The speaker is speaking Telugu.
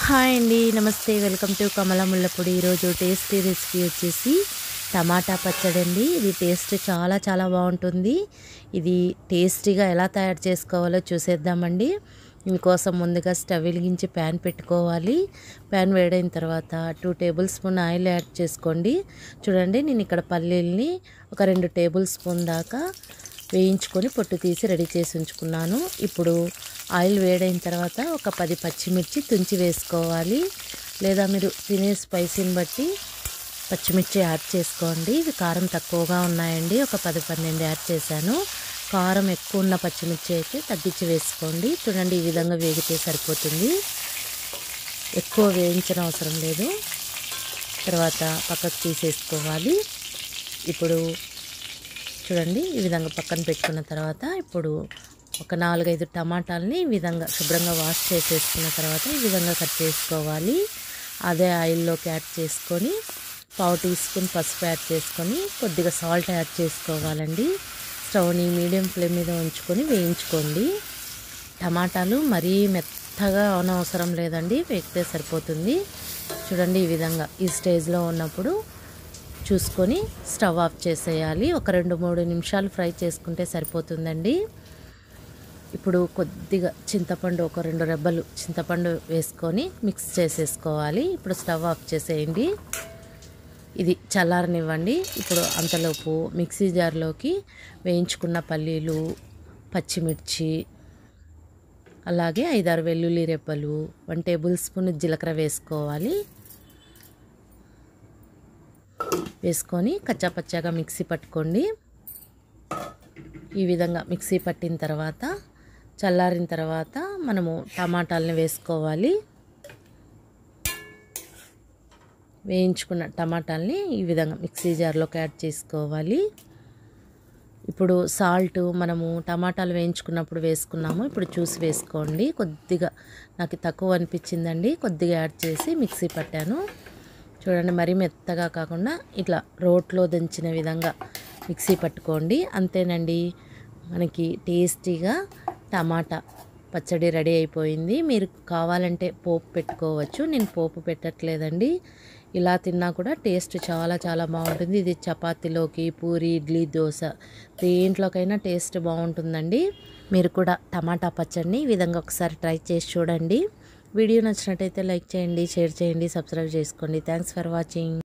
హాయ్ అండి నమస్తే వెల్కమ్ టు కమల ముల్లపొడి ఈరోజు టేస్టీ రెసిపీ వచ్చేసి టమాటా పచ్చడి అండి ఇది టేస్ట్ చాలా చాలా బాగుంటుంది ఇది టేస్టీగా ఎలా తయారు చేసుకోవాలో చూసేద్దామండి దీనికోసం ముందుగా స్టవ్ వెలిగించి ప్యాన్ పెట్టుకోవాలి ప్యాన్ వేడైన తర్వాత two tablespoon oil add చేసుకోండి చూడండి నేను ఇక్కడ పల్లీల్ని ఒక రెండు టేబుల్ స్పూన్ దాకా వేయించుకొని పొట్టు తీసి రెడీ చేసి ఉంచుకున్నాను ఇప్పుడు ఆయిల్ వేడైన తర్వాత ఒక పది పచ్చిమిర్చి తుంచి వేసుకోవాలి లేదా మీరు తినే స్పైసీని బట్టి పచ్చిమిర్చి యాడ్ చేసుకోండి ఇవి కారం తక్కువగా ఉన్నాయండి ఒక పది పన్నెండు యాడ్ చేశాను కారం ఎక్కువ ఉన్న పచ్చిమిర్చి అయితే తగ్గించి వేసుకోండి చూడండి ఈ విధంగా వేగితే సరిపోతుంది ఎక్కువ వేయించిన అవసరం లేదు తర్వాత పక్కకు తీసేసుకోవాలి ఇప్పుడు చూడండి ఈ విధంగా పక్కన పెట్టుకున్న తర్వాత ఇప్పుడు ఒక నాలుగైదు టమాటాలని ఈ విధంగా శుభ్రంగా వాష్ చేసేసుకున్న తర్వాత ఈ విధంగా కట్ చేసుకోవాలి అదే ఆయిల్లోకి యాడ్ చేసుకొని పావు టీ స్పూన్ పసుపు యాడ్ చేసుకొని కొద్దిగా సాల్ట్ యాడ్ చేసుకోవాలండి స్టవ్ని మీడియం ఫ్లేమ్ మీద ఉంచుకొని వేయించుకోండి టమాటాలు మరీ మెత్తగా అవనవసరం లేదండి వేగితే సరిపోతుంది చూడండి ఈ విధంగా ఈ స్టేజ్లో ఉన్నప్పుడు చూసుకొని స్టవ్ ఆఫ్ చేసేయాలి ఒక రెండు మూడు నిమిషాలు ఫ్రై చేసుకుంటే సరిపోతుందండి ఇప్పుడు కొద్దిగా చింతపండు ఒక రెండు రెబ్బలు చింతపండు వేసుకొని మిక్స్ చేసేసుకోవాలి ఇప్పుడు స్టవ్ ఆఫ్ చేసేయండి ఇది చల్లారనివ్వండి ఇప్పుడు అంతలోపు మిక్సీ జార్లోకి వేయించుకున్న పల్లీలు పచ్చిమిర్చి అలాగే ఐదారు వెల్లుల్లి రెబ్బలు వన్ టేబుల్ స్పూన్ జీలకర్ర వేసుకోవాలి వేసుకొని కచ్చాపచ్చాగా మిక్సీ పట్టుకోండి ఈ విధంగా మిక్సీ పట్టిన తర్వాత చల్లారిన తర్వాత మనము టమాటాలని వేసుకోవాలి వేయించుకున్న టమాటాలని ఈ విధంగా మిక్సీ జార్లోకి యాడ్ చేసుకోవాలి ఇప్పుడు సాల్ట్ మనము టమాటాలు వేయించుకున్నప్పుడు వేసుకున్నాము ఇప్పుడు చూసి వేసుకోండి కొద్దిగా నాకు తక్కువ అనిపించిందండి కొద్దిగా యాడ్ చేసి మిక్సీ పట్టాను చూడండి మరీ మెత్తగా కాకుండా ఇట్లా రోట్లో దంచిన విధంగా మిక్సీ పట్టుకోండి అంతేనండి మనకి టేస్టీగా టమాటా పచ్చడి రెడీ అయిపోయింది మీరు కావాలంటే పోపు పెట్టుకోవచ్చు నేను పోపు పెట్టట్లేదండి ఇలా తిన్నా కూడా టేస్ట్ చాలా చాలా బాగుంటుంది ఇది చపాతీలోకి పూరి ఇడ్లీ దోశ దేంట్లోకైనా టేస్ట్ బాగుంటుందండి మీరు కూడా టమాటా పచ్చడిని ఈ విధంగా ఒకసారి ట్రై చేసి చూడండి వీడియో నచ్చినట్టయితే లైక్ చేయండి షేర్ చేయండి సబ్స్క్రైబ్ చేసుకోండి థ్యాంక్స్ ఫర్ వాచింగ్